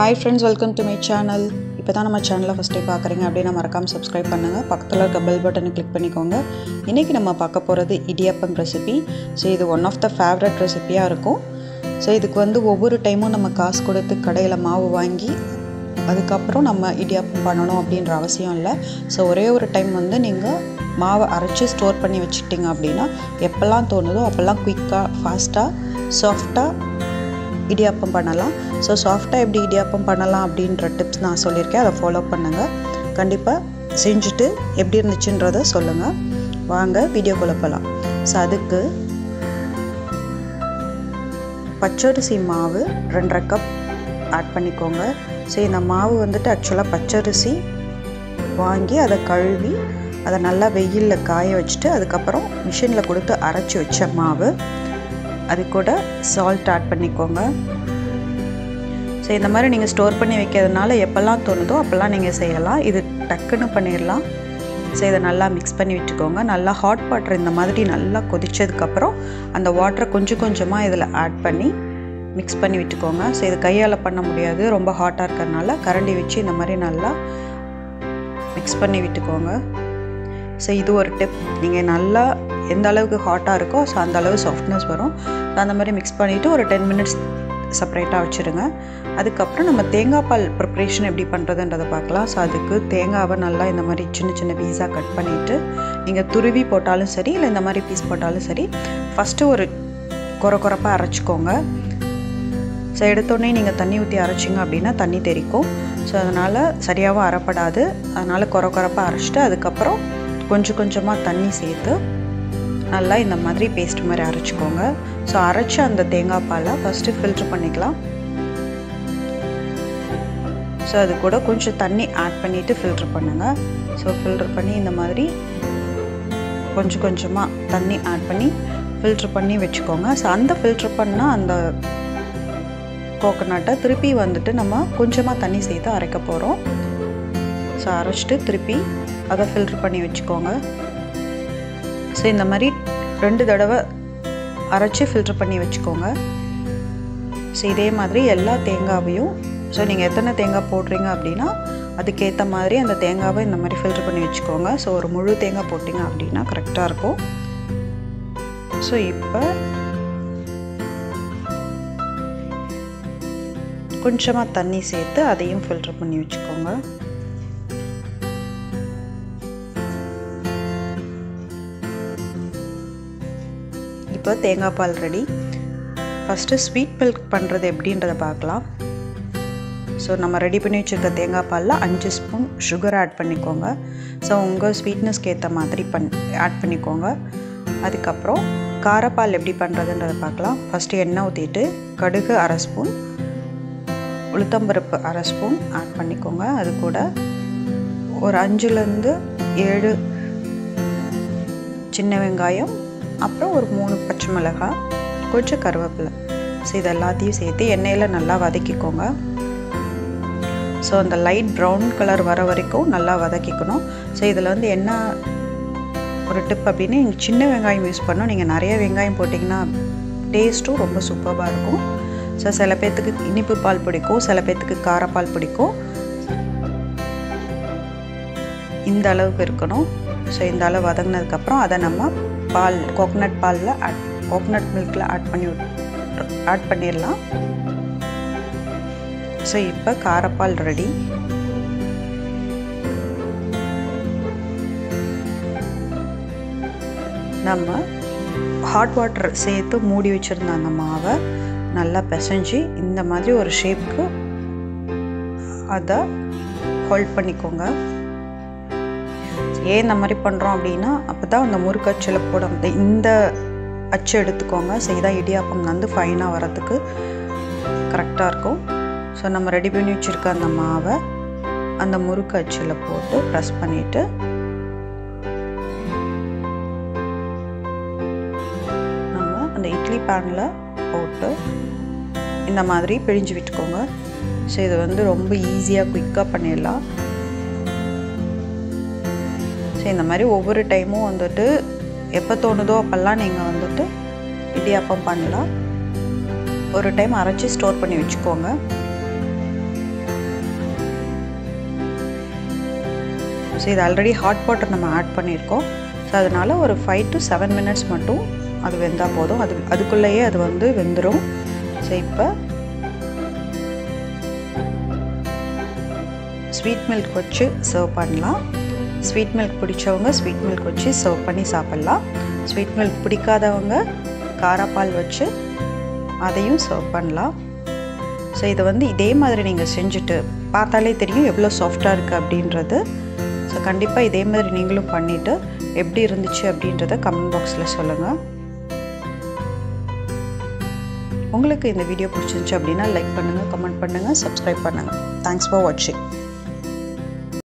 hi friends welcome to my channel இப்போ தான் நம்ம சேனலை ஃபஸ்ட் டைம் பார்க்குறீங்க அப்படின்னா மறக்காமல் சப்ஸ்கிரைப் பண்ணுங்கள் பக்கத்தில் இருக்க பெல் பட்டனை கிளிக் பண்ணிக்கோங்க இன்றைக்கி நம்ம பார்க்க போகிறது இடியப்பம் ரெசிபி ஸோ இது ஒன் ஆஃப் த ஃபேவரட் ரெசிபியாக இருக்கும் ஸோ இதுக்கு வந்து ஒவ்வொரு டைமும் நம்ம காசு கொடுத்து கடையில் மாவு வாங்கி அதுக்கப்புறம் நம்ம இடியாப்பம் பண்ணணும் அப்படின்ற அவசியம் இல்லை ஸோ ஒரே ஒரு டைம் வந்து நீங்கள் மாவை அரைச்சி ஸ்டோர் பண்ணி வச்சுக்கிட்டிங்க அப்படின்னா எப்போல்லாம் தோணுதோ அப்போல்லாம் குயிக்காக ஃபாஸ்ட்டாக சாஃப்டாக இடியாப்பம் பண்ணலாம் ஸோ சாஃப்டாக எப்படி இடியாப்பம் பண்ணலாம் அப்படின்ற டிப்ஸ் நான் சொல்லியிருக்கேன் அதை ஃபாலோ பண்ணுங்கள் கண்டிப்பாக செஞ்சுட்டு எப்படி இருந்துச்சுன்றதை சொல்லுங்கள் வாங்க வீடியோக்குள்ளே போகலாம் ஸோ அதுக்கு பச்சரிசி மாவு ரெண்டரை கப் ஆட் பண்ணிக்கோங்க ஸோ இந்த மாவு வந்துட்டு ஆக்சுவலாக பச்சரிசி வாங்கி அதை கழுவி அதை நல்லா வெயிலில் காய வச்சுட்டு அதுக்கப்புறம் மிஷினில் கொடுத்து அரைச்சி வச்ச மாவு அது கூட சால்ட் ஆட் பண்ணிக்கோங்க ஸோ இந்த மாதிரி நீங்கள் ஸ்டோர் பண்ணி வைக்கிறதுனால எப்போல்லாம் தோணுதோ அப்போல்லாம் நீங்கள் செய்யலாம் இது டக்குன்னு பண்ணிடலாம் ஸோ இதை நல்லா மிக்ஸ் பண்ணி விட்டுக்கோங்க நல்லா ஹாட் வாட்டர் இந்த மாதிரி நல்லா கொதித்ததுக்கப்புறம் அந்த வாட்டரை கொஞ்சம் கொஞ்சமாக இதில் ஆட் பண்ணி மிக்ஸ் பண்ணி விட்டுக்கோங்க ஸோ இது கையால் பண்ண முடியாது ரொம்ப ஹாட்டாக இருக்கிறதுனால கரண்டி வச்சு இந்த மாதிரி நல்லா மிக்ஸ் பண்ணி விட்டுக்கோங்க ஸோ இது ஒரு டிப் நீங்கள் நல்லா எந்த அளவுக்கு ஹாட்டாக இருக்கோ ஸோ அந்த அளவு சாஃப்ட்னஸ் வரும் ஸோ அந்த மாதிரி மிக்ஸ் பண்ணிவிட்டு ஒரு டென் மினிட்ஸ் செப்பரேட்டாக வச்சுருங்க அதுக்கப்புறம் நம்ம தேங்காய் பால் ப்ரிப்ரேஷன் எப்படி பண்ணுறதுன்றதை பார்க்கலாம் ஸோ அதுக்கு தேங்காவை நல்லா இந்த மாதிரி சின்ன சின்ன பீஸாக கட் பண்ணிவிட்டு நீங்கள் துருவி போட்டாலும் சரி இல்லை இந்த மாதிரி பீஸ் போட்டாலும் சரி ஃபஸ்ட்டு ஒரு குறை குறைப்பாக அரைச்சிக்கோங்க ஸோ எடுத்தோடனே நீங்கள் தண்ணி ஊற்றி அரைச்சிங்க அப்படின்னா தண்ணி தெரிக்கும் ஸோ அதனால் சரியாகவும் அரைப்படாது அதனால் குறை குறைப்பாக அரைச்சிட்டு அதுக்கப்புறம் கொஞ்சம் கொஞ்சமாக தண்ணி சேர்த்து நல்லா இந்த மாதிரி பேஸ்ட் மாதிரி அரைச்சிக்கோங்க ஸோ அரைச்சி அந்த தேங்காய் பாலை ஃபஸ்ட்டு ஃபில்ட்ரு பண்ணிக்கலாம் ஸோ அது கூட கொஞ்சம் தண்ணி ஆட் பண்ணிவிட்டு ஃபில்ட்ரு பண்ணுங்கள் ஸோ ஃபில்ட்ரு பண்ணி இந்த மாதிரி கொஞ்சம் கொஞ்சமாக தண்ணி ஆட் பண்ணி ஃபில்ட்ரு பண்ணி வச்சுக்கோங்க ஸோ அந்த ஃபில்ட்ரு பண்ணால் அந்த கோகோனட்டை திருப்பி வந்துட்டு நம்ம கொஞ்சமாக தண்ணி சேர்த்து அரைக்க போகிறோம் ஸோ அரைச்சிட்டு திருப்பி அதை ஃபில்ட்ரு பண்ணி வச்சுக்கோங்க ஸோ இந்த மாதிரி ரெண்டு தடவை அரைச்சி ஃபில்ட்ரு பண்ணி வச்சுக்கோங்க ஸோ இதே மாதிரி எல்லா தேங்காவையும் ஸோ நீங்கள் எத்தனை தேங்காய் போடுறீங்க அப்படின்னா அதுக்கேற்ற மாதிரி அந்த தேங்காவை இந்த மாதிரி ஃபில்ட்ரு பண்ணி வச்சுக்கோங்க ஸோ ஒரு முழு தேங்காய் போட்டிங்க அப்படின்னா கரெக்டாக இருக்கும் ஸோ இப்போ கொஞ்சமாக தண்ணி சேர்த்து அதையும் ஃபில்ட்ரு பண்ணி வச்சுக்கோங்க இப்போ தேங்காய் பால் ரெடி ஃபஸ்ட்டு ஸ்வீட் மில்க் பண்ணுறது எப்படின்றத பார்க்கலாம் ஸோ நம்ம ரெடி பண்ணி வச்சுருக்க தேங்காய் பாலில் அஞ்சு ஸ்பூன் சுகர் ஆட் பண்ணிக்கோங்க ஸோ உங்கள் ஸ்வீட்னஸ்க்கு ஏற்ற மாதிரி பண் ஆட் பண்ணிக்கோங்க அதுக்கப்புறம் காரப்பால் எப்படி பண்ணுறதுன்றதை பார்க்கலாம் ஃபஸ்ட்டு எண்ணெய் ஊற்றிட்டு கடுகு அரை ஸ்பூன் உளுத்தம்பருப்பு அரை ஸ்பூன் ஆட் பண்ணிக்கோங்க அது கூட ஒரு அஞ்சுலேருந்து ஏழு சின்ன வெங்காயம் அப்புறம் ஒரு மூணு பச்சை மிளகாய் கொஞ்சம் கருவேப்பிலை ஸோ இது எல்லாத்தையும் சேர்த்து எண்ணெயில் நல்லா வதக்கிக்கோங்க ஸோ அந்த லைட் ப்ரௌன் கலர் வர வரைக்கும் நல்லா வதக்கிக்கணும் ஸோ இதில் வந்து என்ன ஒரு டிப் அப்படின்னு நீங்கள் சின்ன வெங்காயம் யூஸ் பண்ணோம் நீங்கள் நிறைய வெங்காயம் போட்டிங்கன்னா டேஸ்ட்டும் ரொம்ப சூப்பராக இருக்கும் ஸோ சில பேர்த்துக்கு இனிப்பு பால் பிடிக்கும் சில பேர்த்துக்கு காரப்பால் பிடிக்கும் இந்த அளவுக்கு இருக்கணும் ஸோ இந்த அளவு வதங்கினதுக்கப்புறம் அதை நம்ம பால் கோகனட் பாலில் ஆட் கோகனட் மில்கில் ஆட் பண்ணி ஆட் பண்ணிடலாம் ஸோ இப்போ காரப்பால் ரெடி நம்ம ஹாட் வாட்டர் சேர்த்து மூடி வச்சுருந்த அந்த மாவை நல்லா பிசைஞ்சு இந்த மாதிரி ஒரு ஷேப்புக்கு அதை ஹோல்ட் பண்ணிக்கோங்க ஏன் இந்த மாதிரி பண்ணுறோம் அப்படின்னா அப்போ தான் அந்த முறுக்கு அச்சில் போட இந்த அச்சு எடுத்துக்கோங்க செய்தால் இடியாப்பம் வந்து ஃபைனாக வரத்துக்கு கரெக்டாக இருக்கும் ஸோ நம்ம ரெடி பண்ணி வச்சுருக்க அந்த மாவை அந்த முறுக்கு அச்சில் போட்டு ப்ரெஸ் பண்ணிவிட்டு நம்ம அந்த இட்லி பேனில் போட்டு இந்த மாதிரி பிழிஞ்சு விட்டுக்கோங்க ஸோ இது வந்து ரொம்ப ஈஸியாக குயிக்காக பண்ணிடலாம் ஸோ இந்த மாதிரி ஒவ்வொரு டைமும் வந்துட்டு எப்போ தோணுதோ அப்போல்லாம் நீங்கள் வந்துட்டு இடியாப்பம் பண்ணலாம் ஒரு டைம் அரைச்சி ஸ்டோர் பண்ணி வச்சுக்கோங்க ஸோ இது ஆல்ரெடி ஹாட் வாட்டர் நம்ம ஆட் பண்ணியிருக்கோம் ஸோ அதனால் ஒரு ஃபைவ் டு செவன் மினிட்ஸ் மட்டும் அது வெந்தால் போதும் அது அதுக்குள்ளேயே அது வந்து வெந்துடும் ஸோ இப்போ ஸ்வீட் மில்க் வச்சு சர்வ் பண்ணலாம் ஸ்வீட் மில்க் பிடிச்சவங்க ஸ்வீட் மில்க் வச்சு சர்வ் பண்ணி சாப்பிட்லாம் ஸ்வீட் மில்க் பிடிக்காதவங்க காராப்பால் வச்சு அதையும் சர்வ் பண்ணலாம் ஸோ இதை வந்து இதே மாதிரி நீங்கள் செஞ்சுட்டு பார்த்தாலே தெரியும் எவ்வளோ சாஃப்டாக இருக்குது அப்படின்றது ஸோ கண்டிப்பாக இதே மாதிரி நீங்களும் பண்ணிவிட்டு எப்படி இருந்துச்சு அப்படின்றத கமெண்ட் பாக்ஸில் சொல்லுங்கள் உங்களுக்கு இந்த வீடியோ பிடிச்சிருந்துச்சு அப்படின்னா லைக் பண்ணுங்கள் கமெண்ட் பண்ணுங்கள் சப்ஸ்கிரைப் பண்ணுங்கள் தேங்க்ஸ் ஃபார் வாட்சிங்